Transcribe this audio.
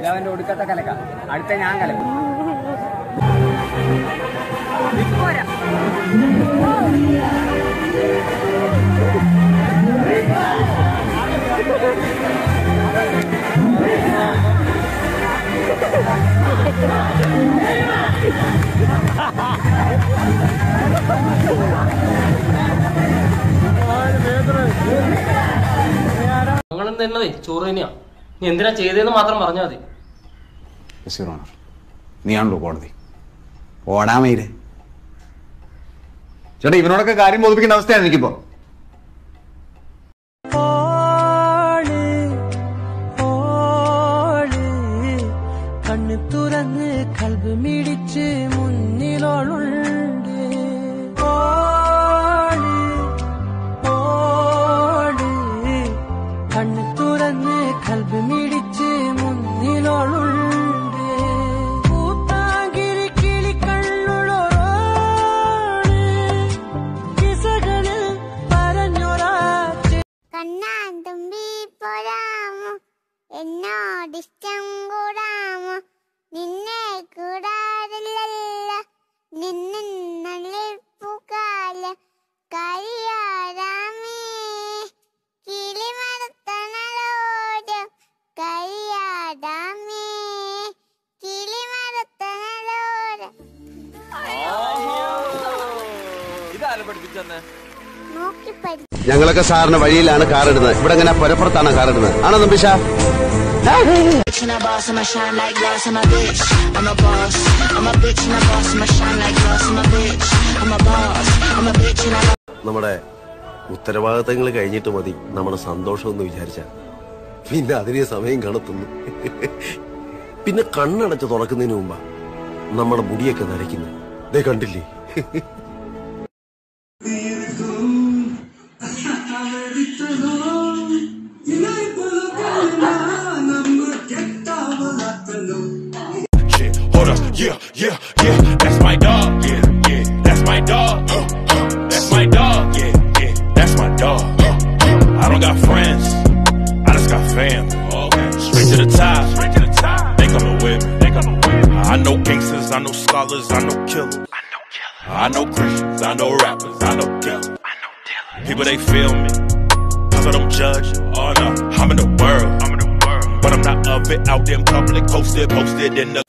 അവന്റെ ഒടുക്കത്തെ കലക്ക അടുത്ത ഞാൻ കലക്കും ഇപ്പോരാ. ഞങ്ങളും തന്നതേ ചോറ് തന്നെയാ നീ എന്തിനാ ചെയ്തതെന്ന് മാത്രം പറഞ്ഞാൽ മതി യെസ് യുവർ ഓണർ നീയാണല്ലോ കോടതി ഓടാമയിരെ ചേട്ടാ ഇവനോടൊക്കെ കാര്യം ബോധിപ്പിക്കേണ്ട അവസ്ഥയാണ് എനിക്കിപ്പോ ഓള് ഓള് കണ്ണു തുറന്ന് കൽബ് മിടിച്ച് മുന്നിലോളുണ്ട് ഓള് ഓള് കണ്ണു തുറന്ന് കൽബ് മിടിച്ച് മുന്നിലോളുണ്ട് പൂത്താങ്കിരി കിളിക്കണ്ണുള്ളോരോള് കിസകളിൽ പറഞ്ഞൊരാ കണ്ണാൻ തുമ്പി പോരാമോ എന്നോടിഷ്ടം കൂടാമോ നിന്നെ കൂടാറില്ലല്ല നിന്നെ നള്ളിപ്പൂക്കാല കരിയാരാമേ കിളിമരത്തണലോരം കരിയാടാമേ കിളിമരത്തണലോരം നോക്കി പഠി ഞങ്ങളൊക്കെ സാറിന് വഴിയിലാണ് കാർ ഇടുന്നത് ഇവിടെ ഇങ്ങനെ പുരപ്പുറത്താണ് കാർ ഇടുന്നത് ആണോ നമ്പിഷ bitch and a boss, I'ma shine like glass, I'm a bitch. I'm a boss, I'm a bitch and a boss, I'ma shine like glass, I'm a bitch. I'm a boss, I'm a bitch and a നമ്മുടെ ഉത്തരവാദിത്തങ്ങൾ കഴിഞ്ഞിട്ട് മതി നമ്മുടെ സന്തോഷം എന്ന് വിചാരിച്ച പിന്നെ അതിനെ സമയം കണ്ടെത്തുന്നു പിന്നെ കണ്ണടച്ച് തുറക്കുന്നതിന് മുമ്പാ നമ്മുടെ മുടിയൊക്കെ നരയ്ക്കുന്നത് ദേ കണ്ടില്ലേ Shit, hold up, yeah, yeah, yeah, that's my dog, yeah, yeah, that's my dog, uh, uh, that's my dog, yeah, yeah, that's my dog. Uh, I don't got friends, I just got family. Okay, straight to the top, straight to the top. They coming with me, they coming with me. I know gangsters, I know scholars, I know killers, I know killers. I know Christians, I know rappers, I know killers, I know dealers. People they feel me, cause I don't judge. Oh no, I'm in the world, I'm in the world, but I'm not of it. Out in public, posted, posted in the